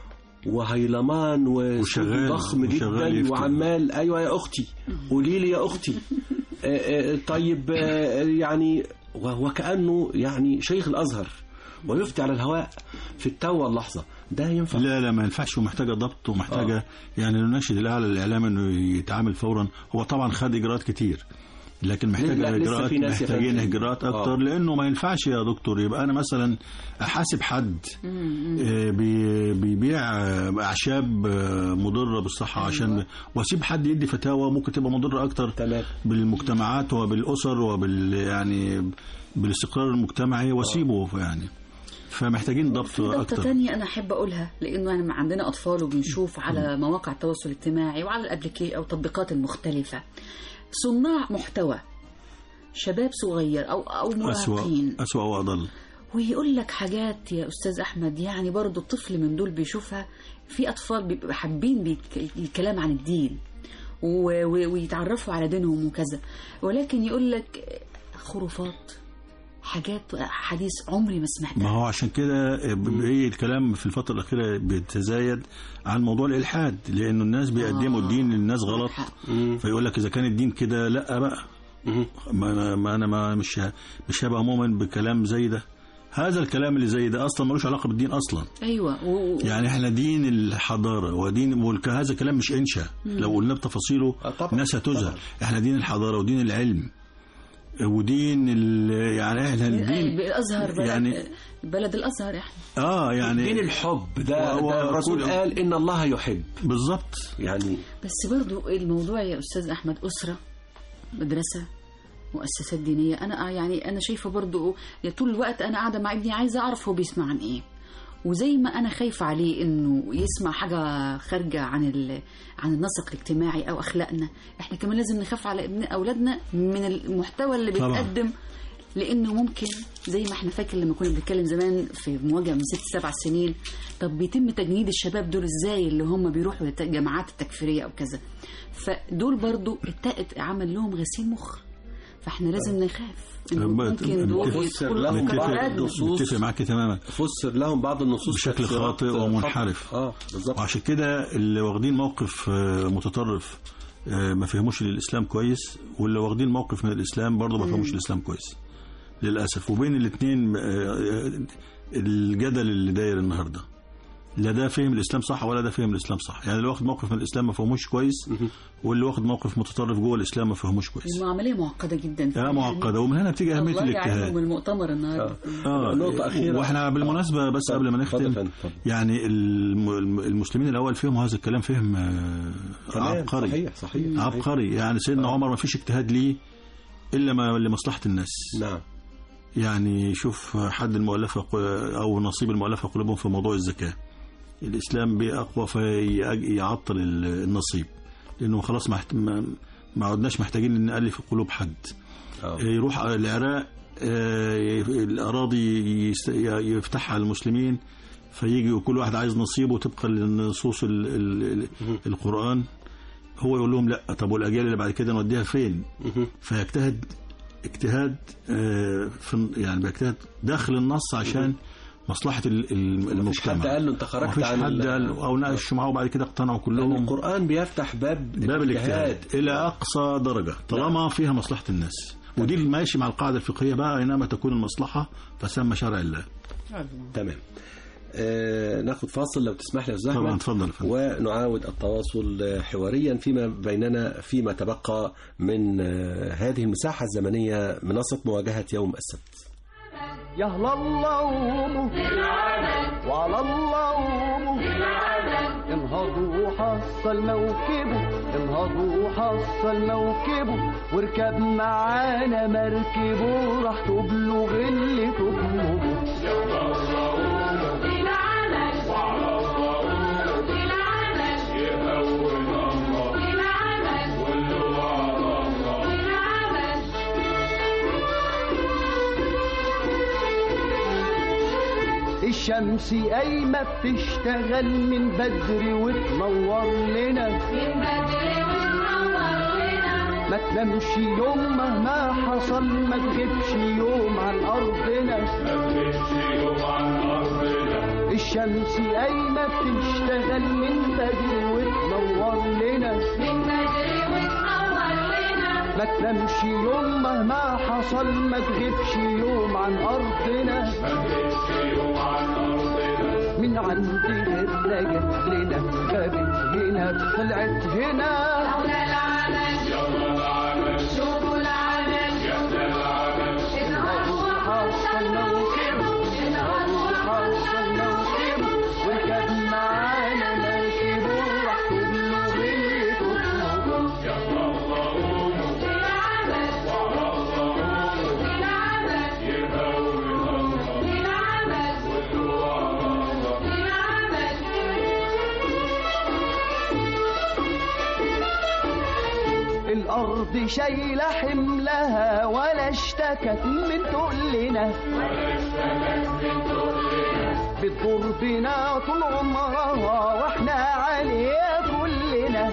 وهيلمان وصوت وشغال- ضخم وشغال جدا يفتح. وعمال ايوه يا اختي قولي لي يا اختي آه، آه، طيب آه، يعني و- وكانه يعني شيخ الازهر ويفتي على الهواء في التو واللحظه ده ينفع لا لا ما ينفعش ومحتاجه ضبط ومحتاجه يعني نناشد الاعلى الاعلام انه يتعامل فورا هو طبعا خد اجراءات كتير لكن محتاج لا، لسه اجراءات في ناس يا محتاجين فندم. اجراءات آه. اكتر لانه ما ينفعش يا دكتور يبقى انا مثلا احاسب حد آه، بي- بيبيع آه، اعشاب آه، مضره بالصحه عشان واسيب حد يدي فتاوى ممكن تبقى مضره اكتر تمام. بالمجتمعات وبالاسر وبال يعني بالاستقرار المجتمعي واسيبه يعني فمحتاجين ضبط في نقطة اكتر تانية أنا أحب أقولها لأنه يعني عندنا أطفال وبنشوف على مواقع التواصل الاجتماعي وعلى الأبليكي أو التطبيقات المختلفة صناع محتوى شباب صغير أو أو أسوأ مراهقين أسوأ وأضل ويقول لك حاجات يا أستاذ أحمد يعني برضو الطفل من دول بيشوفها في أطفال بيبقوا حابين بيك- الكلام عن الدين و- و- ويتعرفوا على دينهم وكذا ولكن يقول لك خرافات حاجات حديث عمري ما سمعتها ما هو عشان كده ايه الكلام في الفترة الأخيرة بيتزايد عن موضوع الإلحاد لأنه الناس بيقدموا آه. الدين للناس غلط حق. فيقول لك إذا كان الدين كده لا بقى ما, ما أنا ما مش ه- مش هبقى مؤمن بكلام زي ده هذا الكلام اللي زي ده أصلا ملوش علاقة بالدين أصلا ايوه و... يعني احنا دين الحضارة ودين والك- هذا كلام مش إنشاء لو قلنا بتفاصيله آه، طبعاً، الناس هتزهق طبعاً. احنا دين الحضارة ودين العلم ودين ال- يعني احنا الدين الازهر بلد يعني- يعني بلد الازهر احنا اه يعني دين الحب ده, هو- ده الرسول كل- قال ان الله يحب بالظبط يعني بس برضو الموضوع يا استاذ احمد اسره مدرسه مؤسسات دينيه انا يعني انا شايفه برضو يا طول الوقت انا قاعده مع ابني عايزه اعرف هو بيسمع عن ايه وزي ما انا خايفه عليه انه يسمع حاجه خارجه عن ال... عن النسق الاجتماعي او اخلاقنا احنا كمان لازم نخاف على ابن اولادنا من المحتوى اللي طبعاً. بيتقدم لانه ممكن زي ما احنا فاكر لما كنا بنتكلم زمان في مواجهه من ست سبع سنين طب بيتم تجنيد الشباب دول ازاي اللي هم بيروحوا الجامعات التكفيريه او كذا فدول برضو التقت عمل لهم غسيل مخ فاحنا لازم نخاف إنه بقى- ممكن دول بفسر يدخلوا لهم أفكار بعض أولادنا. النصوص. متفق معاك تماما فسر لهم بعض النصوص بشكل تفسيرات خاطئ ومنحرف. اه بالظبط وعشان كده اللي واخدين موقف آه، متطرف آه، ما فهموش الاسلام كويس واللي واخدين موقف من الاسلام برضه ما فهموش الاسلام كويس للاسف وبين الاثنين الجدل اللي داير النهارده لا ده فهم الاسلام صح ولا ده فهم الاسلام صح يعني اللي واخد موقف من الاسلام ما فهموش كويس واللي واخد موقف متطرف جوه الاسلام ما فهموش كويس عملية معقدة جدا اه معقده ومن هنا بتيجي اهميه الله يعينهم الاجتهاد المؤتمر النهارده اه نقطة أخيرة. واحنا بالمناسبه بس قبل ما اتفضل يا نختم فندم، اتفضل. يعني الم- الم- المسلمين الاول فهموا هذا الكلام فهم آه، تمام، عبقري صحيح صحيح صحيح. عبقري يعني سيدنا عمر ما فيش اجتهاد ليه الا ما لمصلحه الناس نعم يعني شوف حد المؤلفه قو- او نصيب المؤلفه قلوبهم في موضوع الزكاه الاسلام باقوى فيعطل ال- النصيب لانه خلاص ما احت- ما ما عدناش محتاجين ان نالف قلوب حد آه. يروح العراق آه، الأراضي يست- يفتحها المسلمين فيجي وكل واحد عايز نصيبه طبقا لنصوص ال- ال- ال- القرآن هو يقول لهم لا طب والأجيال اللي بعد كده نوديها فين فيجتهد اجتهاد آه، في يعني بيجتهد داخل النص عشان مصلحة ال- ال- مفيش حد المجتمع قال له انت خرجت مفيش عن حد ال- قال او ناقشوا معاه وبعد كده اقتنعوا لأن كلهم القرآن بيفتح باب باب الاجتهاد الى اقصى درجه طالما فيها مصلحه الناس ودي اللي ماشي مع القاعده الفقهيه بقى اينما تكون المصلحه فسمى شرع الله تمام آه ناخد فاصل لو تسمح لي يا استاذ طبعا أحمد. اتفضل يا فندم. ونعاود التواصل حواريا فيما بيننا فيما تبقى من آه، هذه المساحة الزمنية منصة مواجهة يوم السبت يهلا اللوم وعلى اللوم انهضوا حصل موكبه انهضوا حصل موكبه واركب معانا مركبه راح تبلغ اللي تطلبه الشمس قايمة بتشتغل من بدري وتنور لنا ما تنامش يوم مهما حصل ما تغيبش يوم عن أرضنا الشمس الشمس قايمة بتشتغل من بدري وتنور لنا من بدري وتنور لنا ما تنامش يوم مهما حصل ما تغيبش يوم عن أرضنا من عند غيرنا جت لنا غابت هنا طلعت هنا لولا العمل يلا العمل شوفوا العمل يلا العمل اظهروا حصلنا وخيبوا انهاروا حصلنا وخيبوا وكان معانا مركبوا راح كله بيته الأرض شايلة حملها ولا اشتكت من تقلنا بتدور بنا طول عمرها واحنا عليها كلنا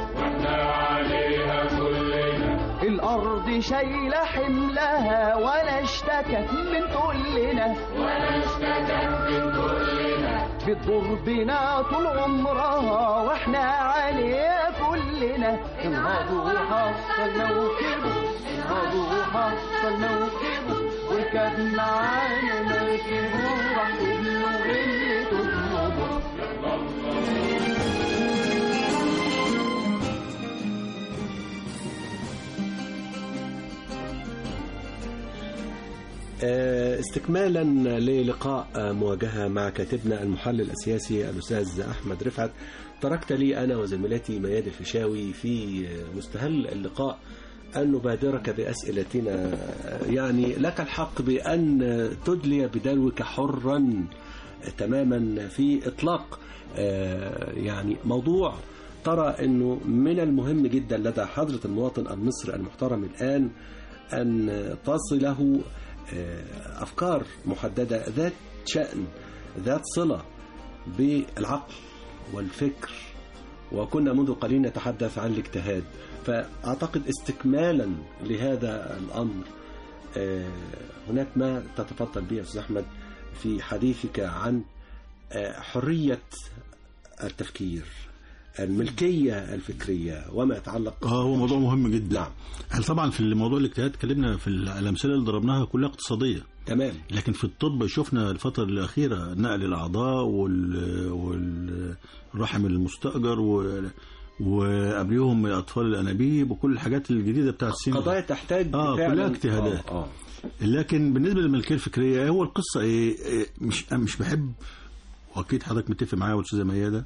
الأرض شايلة حملها ولا اشتكت من تقلنا بتدور بنا طول عمرها واحنا عليها كلنا انهضوا حصلنا وكبوا انهضوا حصلنا وكبوا وكان معانا مركبوا راح تبنوا غيرته تنوبوا آه، استكمالا للقاء آه، مواجهة مع كاتبنا المحلل السياسي الأستاذ أحمد رفعت تركت لي أنا وزميلتي مياد الفيشاوي في آه، مستهل اللقاء أن نبادرك بأسئلتنا آه، يعني لك الحق بأن تدلي بدلوك حرا تماما في إطلاق آه، يعني موضوع ترى أنه من المهم جدا لدى حضرة المواطن المصري المحترم الآن أن تصله آه، أفكار محددة ذات شأن ذات صلة بالعقل والفكر وكنا منذ قليل نتحدث عن الاجتهاد فأعتقد استكمالا لهذا الأمر آه، هناك ما تتفضل به يا أستاذ أحمد في حديثك عن آه، حرية التفكير الملكية الفكرية وما يتعلق اه هو موضوع مهم جدا نعم. هل طبعا في الموضوع الاجتهاد اتكلمنا في الامثله اللي ضربناها كلها اقتصاديه تمام لكن في الطب شفنا الفترة الأخيرة نقل الأعضاء وال... والرحم المستأجر و... وقبليهم أطفال الأنابيب وكل الحاجات الجديدة بتاعت السن قضايا تحتاج آه، فعلاً- كلها اجتهادات. آه، آه. لكن بالنسبة للملكية الفكرية هو القصة إيه إيه، مش مش بحب وأكيد حضرتك متفق معايا والأستاذة ميادة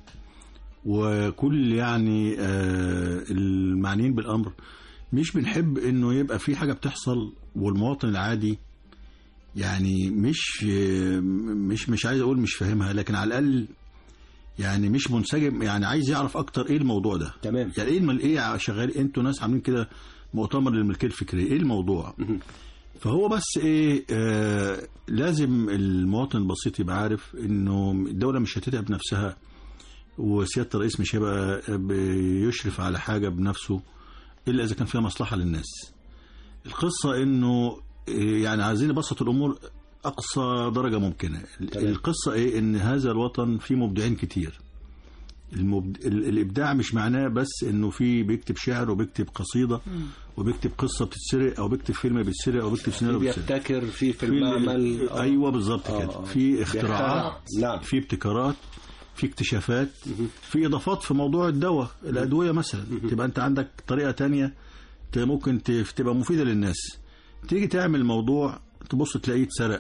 وكل يعني آه، المعنيين بالأمر مش بنحب إنه يبقى في حاجة بتحصل والمواطن العادي يعني مش مش مش عايز اقول مش فاهمها لكن على الاقل يعني مش منسجم يعني عايز يعرف اكتر ايه الموضوع ده تمام يعني ايه المل ايه شغال انتوا ناس عاملين كده مؤتمر للملكيه الفكريه ايه الموضوع فهو بس ايه آه لازم المواطن البسيط يبقى عارف انه الدوله مش هتتعب نفسها وسياده الرئيس مش هيبقى بيشرف على حاجه بنفسه الا اذا كان فيها مصلحه للناس القصه انه إيه، يعني عايزين نبسط الامور اقصى درجه ممكنه تمام. القصه ايه ان هذا الوطن فيه مبدعين كتير المبد... ال- الابداع مش معناه بس انه في بيكتب شعر وبيكتب قصيده وبيكتب قصه بتتسرق او بيكتب فيلم بيتسرق او بيكتب سيناريو بيتسرق بيبتكر في في في المعمل آه. ايوه بالظبط آه، كده آه. في اختراعات بيخترع. نعم. في ابتكارات في اكتشافات في اضافات في موضوع الدواء الادويه مثلا تبقى انت عندك طريقه تانية ت- ممكن ت- تبقى مفيده للناس تيجي تعمل موضوع تبص تلاقيه اتسرق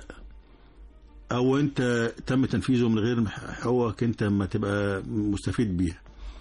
او انت تم تنفيذه من غير مح- حقوقك انت ما تبقى مستفيد بيها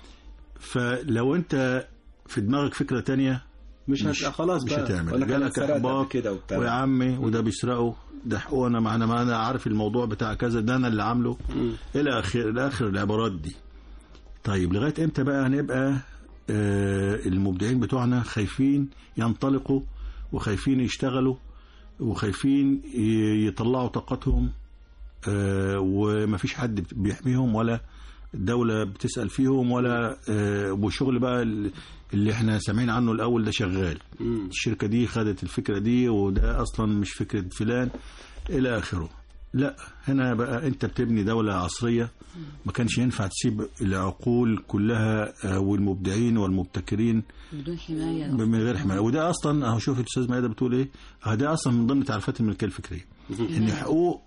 فلو انت في دماغك فكره تانية مش هت... خلاص مش بقى هتعمل ولا كان جالك سرقت قبل احباط كده وبتاع ويا عمي وده بيسرقه ده حقوقنا ما انا ما انا عارف الموضوع بتاع كذا ده انا اللي عامله الى اخر الى اخر العبارات دي طيب لغايه امتى بقى هنبقى آه المبدعين بتوعنا خايفين ينطلقوا وخايفين يشتغلوا وخايفين ي- يطلعوا طاقتهم آه ومفيش حد بيحميهم ولا الدولة بتسأل فيهم ولا آه والشغل بقى اللي احنا سامعين عنه الأول ده شغال مم. الشركة دي خدت الفكرة دي وده أصلا مش فكرة فلان إلى آخره لا هنا بقى انت بتبني دولة عصرية ما كانش ينفع تسيب العقول كلها آه، والمبدعين والمبتكرين بدون حمايه من غير حماية وده اصلا اهو شوف الاستاذ مائدة بتقول ايه آه، ده اصلا من ضمن تعريفات الملكية الفكرية ان حقوق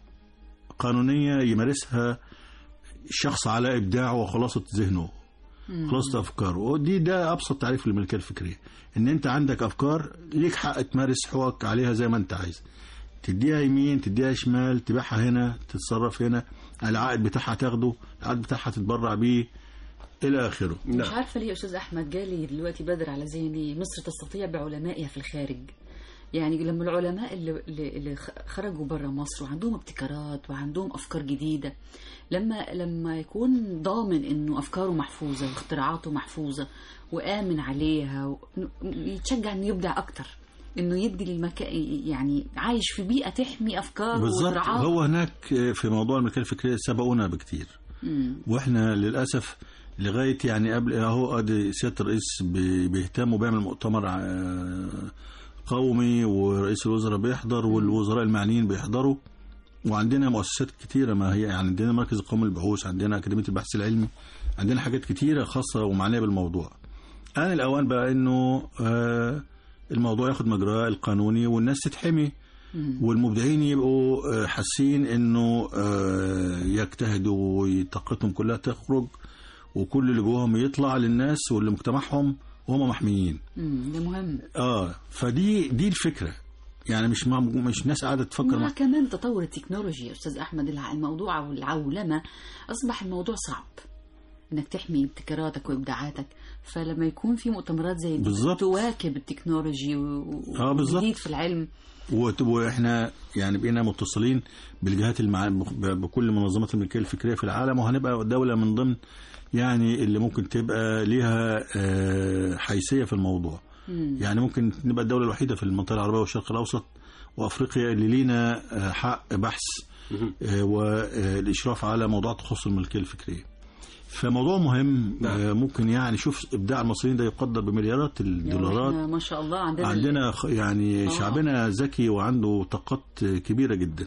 قانونية يمارسها الشخص على ابداعه وخلاصة ذهنه خلاصة افكاره ودي ده ابسط تعريف للملكية الفكرية ان انت عندك افكار ليك حق تمارس حقوقك عليها زي ما انت عايز تديها يمين تديها شمال تبيعها هنا تتصرف هنا العائد بتاعها تاخده العائد بتاعها تتبرع بيه الى اخره مش عارفه ليه يا استاذ احمد جالي دلوقتي بدر على ذهني مصر تستطيع بعلمائها في الخارج يعني لما العلماء اللي, اللي اللي خ- خرجوا بره مصر وعندهم ابتكارات وعندهم افكار جديده لما لما يكون ضامن انه افكاره محفوظه واختراعاته محفوظه وامن عليها و- يتشجع انه يبدع اكتر انه يدي المكان يعني عايش في بيئه تحمي افكاره بالظبط واختراعاته هو هناك في موضوع الملكيه الفكريه سبقونا بكتير مم. واحنا للاسف لغايه يعني قبل اهو ادي سياده الرئيس بي- بيهتم وبيعمل مؤتمر آه، قومي ورئيس الوزراء بيحضر والوزراء المعنيين بيحضروا وعندنا مؤسسات كتيره ما هي يعني عندنا مركز القومي للبحوث عندنا اكاديميه البحث العلمي عندنا حاجات كتيره خاصه ومعنيه بالموضوع آن الأوان بقى إنه آه، الموضوع ياخد مجراه القانوني والناس تتحمي والمبدعين يبقوا آه، حاسين إنه آه، يجتهدوا وطاقتهم كلها تخرج وكل اللي جواهم يطلع للناس واللي مجتمعهم وهم محميين مم. ده مهم اه فدي دي الفكره يعني مش مع مش ناس قاعده تفكر مع مع كمان تطور التكنولوجيا يا استاذ احمد الع- الموضوع او العولمه اصبح الموضوع صعب انك تحمي ابتكاراتك وابداعاتك فلما يكون في مؤتمرات زي دي بالظبط. تواكب التكنولوجي و- آه، بالظبط. والجديد في العلم وت- واحنا يعني بقينا متصلين بالجهات المع... ب- بكل منظمات الملكيه الفكريه في العالم وهنبقى دوله من ضمن يعني اللي ممكن تبقى ليها آه، حيثيه في الموضوع يعني ممكن نبقى الدوله الوحيده في المنطقه العربيه والشرق الاوسط وافريقيا اللي لينا آه، حق بحث آه، والاشراف على موضوع تخص الملكيه الفكريه فموضوع مهم آه، ممكن يعني شوف ابداع المصريين ده يقدر بمليارات الدولارات إحنا ما شاء الله عندنا عندنا خ- يعني آه. شعبنا ذكي وعنده طاقات كبيرة جدا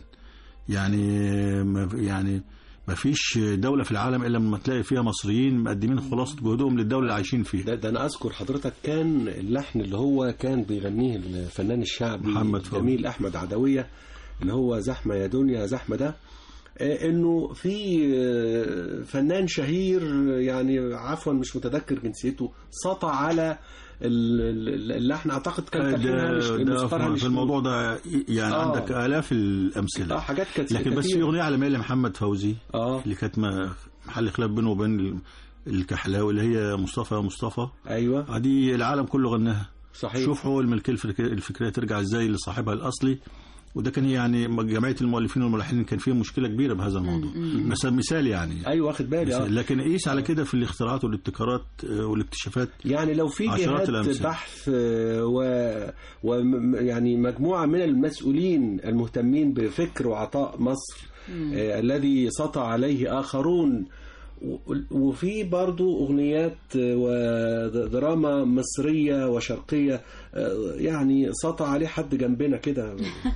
يعني ما يعني ما فيش دولة في العالم إلا لما تلاقي فيها مصريين مقدمين خلاصة جهدهم للدولة اللي عايشين فيها ده, ده انا اذكر حضرتك كان اللحن اللي هو كان بيغنيه الفنان الشعبي محمد فوزي. جميل احمد عدويه اللي هو زحمه يا دنيا زحمه ده آه، انه في آه، فنان شهير آه، يعني عفوا مش متذكر جنسيته سطع على ال- ال- اللحن اعتقد كان تلحين هامش- ده, ده مختار في هامش في الموضوع ده يعني آه. عندك آلاف الأمثلة اه حاجات كانت لكن بس في كتير. أغنية عالمية لمحمد فوزي اه اللي كانت ما- محل خلاف بينه وبين ال- الكحلاوي اللي هي مصطفى يا مصطفى ايوه دي العالم كله غناها صحيح شوف هو الملكيه الفكريه الفكريه ترجع ازاي لصاحبها الاصلي وده كان يعني جمعيه المؤلفين والملحنين كان فيها مشكله كبيره بهذا الموضوع مثلا مثال يعني ايوه واخد بالي اه مثال. لكن قيس على كده في الاختراعات والابتكارات آه، والاكتشافات يعني لو في عشرات جهات الأمثلة. بحث آه، و... و يعني مجموعة من المسؤولين المهتمين بفكر وعطاء مصر آه، الذي سطع عليه آخرون و- وفي برضو أغنيات آه، ودراما مصرية وشرقية آه، يعني سطع عليه حد جنبنا كده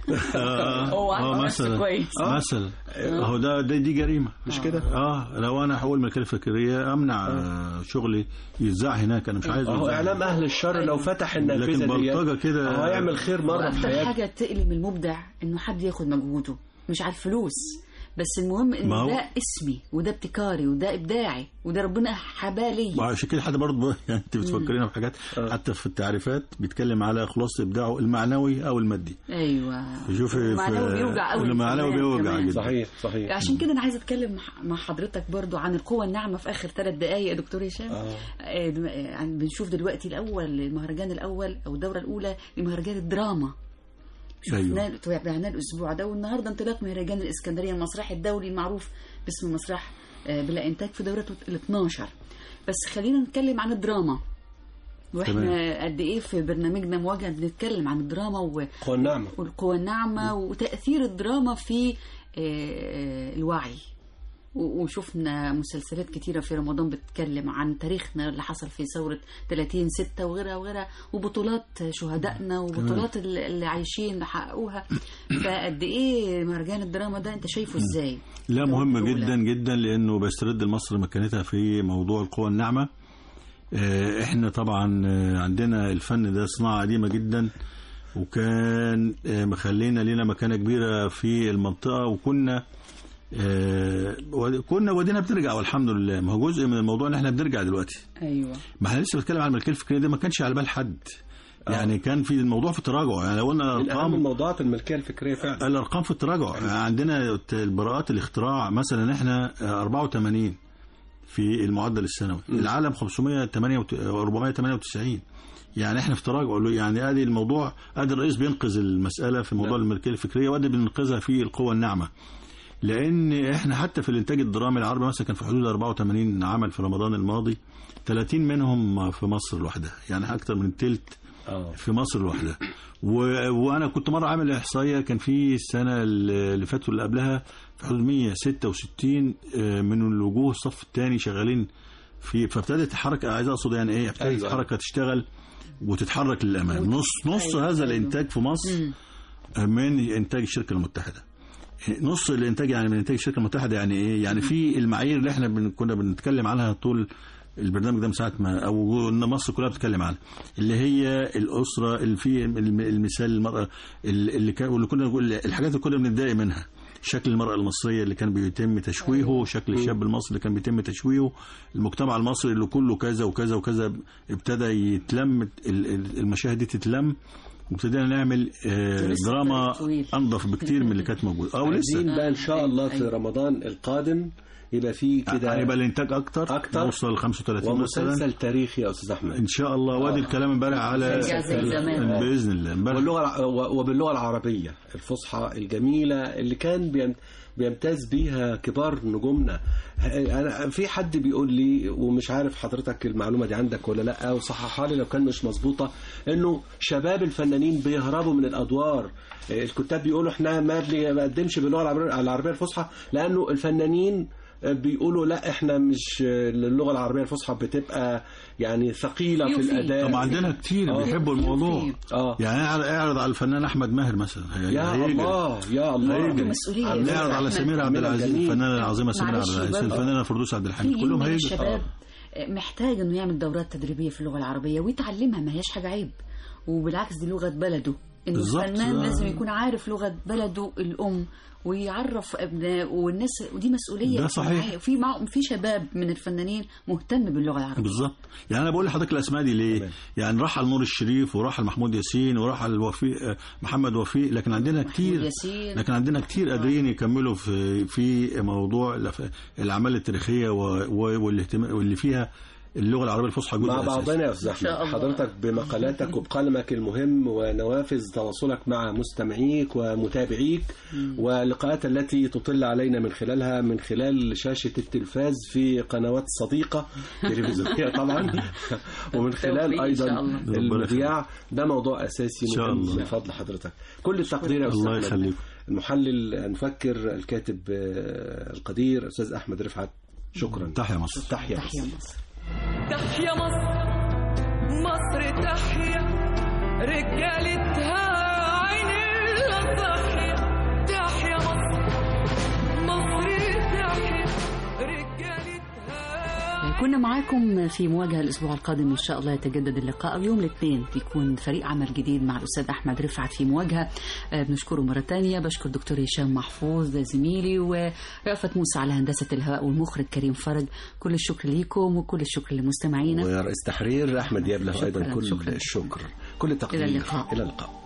هو عارف نفسه مثلا كويس. مثلا اهو ده, ده دي جريمه مش كده؟ اه لو انا هقول الملكيه الفكريه امنع آه. شغلي يذاع هناك انا مش عايز اهو يذاع. إعلام أهل الشر لو فتح النافذة لكن دي بلطجة كده- أهو هيعمل خير مرة في واكتر حياته حاجه تألم المبدع انه حد ياخد مجهوده مش على الفلوس بس المهم ان ما هو- ده اسمي وده ابتكاري وده ابداعي وده ربنا حباه ليا وعشان كده حد برضه يعني انت بتفكرينا بحاجات حتى في التعريفات بيتكلم على خلاصه ابداعه المعنوي او المادي ايوه شوفي المعنوي بيوجع قوي المعنوي كمان- بيوجع كمان. جدا صحيح صحيح عشان كده انا عايزه اتكلم مع- مع حضرتك برضو عن القوه الناعمه في اخر ثلاث دقائق يا دكتور هشام آه. آه، دم- آه، عن- بنشوف دلوقتي الاول المهرجان الاول او الدوره الاولى لمهرجان الدراما ايوه شفناه تابعناه الاسبوع ده والنهارده انطلاق مهرجان الاسكندريه المسرحي الدولي المعروف باسم مسرح آه، بلا انتاج في دورته ال 12 بس خلينا نتكلم عن الدراما واحنا تمام. قد ايه في برنامجنا مواجهه بنتكلم عن الدراما و... قوى النعمة والقوى الناعمة وتأثير الدراما في آه، آه، الوعي و- وشفنا مسلسلات كتيرة في رمضان بتتكلم عن تاريخنا اللي حصل في ثورة 30 ستة وغيرها وغيرها وبطولات شهدائنا وبطولات ال- اللي عايشين حققوها فقد ايه مهرجان الدراما ده انت شايفه ازاي؟ لا مهم الأولى. جدا جدا لانه بيسترد لمصر مكانتها في موضوع القوى الناعمه آه، احنا طبعا آه، عندنا الفن ده صناعه قديمه جدا وكان آه، مخلينا لنا مكانه كبيره في المنطقه وكنا آه، ود- كنا ودينا بترجع والحمد لله ما هو جزء من الموضوع ان احنا بنرجع دلوقتي ايوه ما احنا لسه بنتكلم عن الملكيه الفكريه ده ما كانش على بال حد يعني كان في الموضوع في تراجع يعني لو قلنا من اهم الارقام الموضوعات الملكيه الفكريه فعلا الارقام في التراجع عندنا البراءات الاختراع مثلا احنا 84 في المعدل السنوي العالم 598 يعني احنا في تراجع يعني ادي الموضوع ادي الرئيس بينقذ المساله في موضوع نعم. الملكيه الفكريه وادي بننقذها في القوى الناعمه لان احنا حتى في الانتاج الدرامي العربي مثلا كان في حدود 84 عمل في رمضان الماضي 30 منهم في مصر لوحدها يعني اكثر من الثلث اه في مصر لوحدها و... وانا كنت مره عامل احصائيه كان في السنه اللي فاتت واللي قبلها في حدود 166 آه، من الوجوه الصف الثاني شغالين في فابتدت الحركه عايز اقصد يعني ايه ابتدت أيوة. الحركه تشتغل وتتحرك للامام نص نص أيوة. هذا أيوة. الانتاج في مصر مم. من انتاج الشركه المتحده نص الانتاج يعني من انتاج الشركه المتحده يعني ايه يعني في المعايير اللي احنا بن كنا بنتكلم عنها طول البرنامج ده من ساعه ما او ان مصر كلها بتتكلم عنها اللي هي الاسره اللي في الم- المثال المراه اللي كان واللي كنا نقول الحاجات اللي كنا بنتضايق منها شكل المرأة المصرية اللي كان بيتم تشويهه شكل الشاب المصري اللي كان بيتم تشويهه المجتمع المصري اللي كله كذا وكذا وكذا ابتدى يتلم ال- ال- المشاهد دي تتلم وابتدينا نعمل آه، لسه دراما طريق طويل. انظف بكتير من اللي كانت موجوده او لسه عايزين بقى ان شاء الله في أيوة. رمضان القادم يبقى فيه كده هيبقى الانتاج اكتر أكتر. نوصل ل 35 مثلا ومسلسل تاريخي يا استاذ احمد ان شاء الله وادي الكلام امبارح على رجع زي زمان. باذن الله امبارح واللغه الع- و- وباللغه العربيه الفصحى الجميله اللي كان بيم- بيمتاز بيها كبار نجومنا انا في حد بيقول لي ومش عارف حضرتك المعلومه دي عندك ولا لا وصححها لي لو كان مش مظبوطه انه شباب الفنانين بيهربوا من الادوار الكتاب بيقولوا احنا ما بنقدمش باللغه العربيه العربية الفصحى لانه الفنانين بيقولوا لا احنا مش اللغه العربيه الفصحى بتبقى يعني ثقيله في في- في. الاداء طب عندنا كتير آه. بيحبوا الموضوع اه يعني اعرض اعرض على الفنان احمد ماهر مثلا هي- يا هيجري. الله يا الله هيجري. مسؤولية. عم- نعرض على سمير عبد العزيز جميل. الفنانه العظيمه سمير عبد معلش العزيز برضه. الفنانه فردوس عبد في الحميد جيل كلهم من هيجروا الشباب محتاج انه يعمل دورات تدريبيه في اللغه العربيه ويتعلمها ما هياش حاجه عيب وبالعكس دي لغه بلده انه بالظبط. الفنان آه. لازم يكون عارف لغه بلده الام ويعرف ابنائه والناس ودي مسؤوليه ده صحيح. اجتماعية. في مع... في شباب من الفنانين مهتم باللغه العربيه بالظبط يعني انا بقول لحضرتك الاسماء دي ليه تمام. يعني رحل نور الشريف ورحل محمود ياسين ورحل وفيق آه، محمد وفيق لكن عندنا كتير ياسين. لكن عندنا كتير قادرين يكملوا في في موضوع الأف- الاعمال التاريخيه و- و- والاهتمام واللي فيها اللغه العربيه الفصحى جزء مع اساسي بعضنا يا استاذ شاء احمد الله. حضرتك بمقالاتك وبقلمك المهم ونوافذ تواصلك مع مستمعيك ومتابعيك واللقاءات التي تطل علينا من خلالها من خلال شاشه التلفاز في قنوات صديقه تلفزيونيه طبعا ومن خلال بالتوفيق إن ايضا شاء الله. ربنا المذياع ده موضوع اساسي إن شاء مهم الله. من فضل حضرتك كل التقدير يا استاذ الله أحمد. يخليك. المحلل المفكر الكاتب آه، القدير استاذ احمد رفعت شكرا تحيا مصر تحيا تحيا مصر. مصر تحيا مصر مصر تحيا رجالتها عين الصحية تحيا مصر مصر تحيا رجالتها كنا معاكم في مواجهة الأسبوع القادم إن شاء الله يتجدد اللقاء يوم الاثنين بيكون فريق عمل جديد مع الأستاذ أحمد رفعت في مواجهة آه، بنشكره مرة تانية بشكر دكتور هشام محفوظ زميلي ورأفت موسى على هندسة الهواء والمخرج كريم فرج كل الشكر ليكم وكل الشكر لمستمعينا ورئيس تحرير احمد دياب له ايضا شكراً، كل شكراً. الشكر كل التقدير إلى اللقاء. الى اللقاء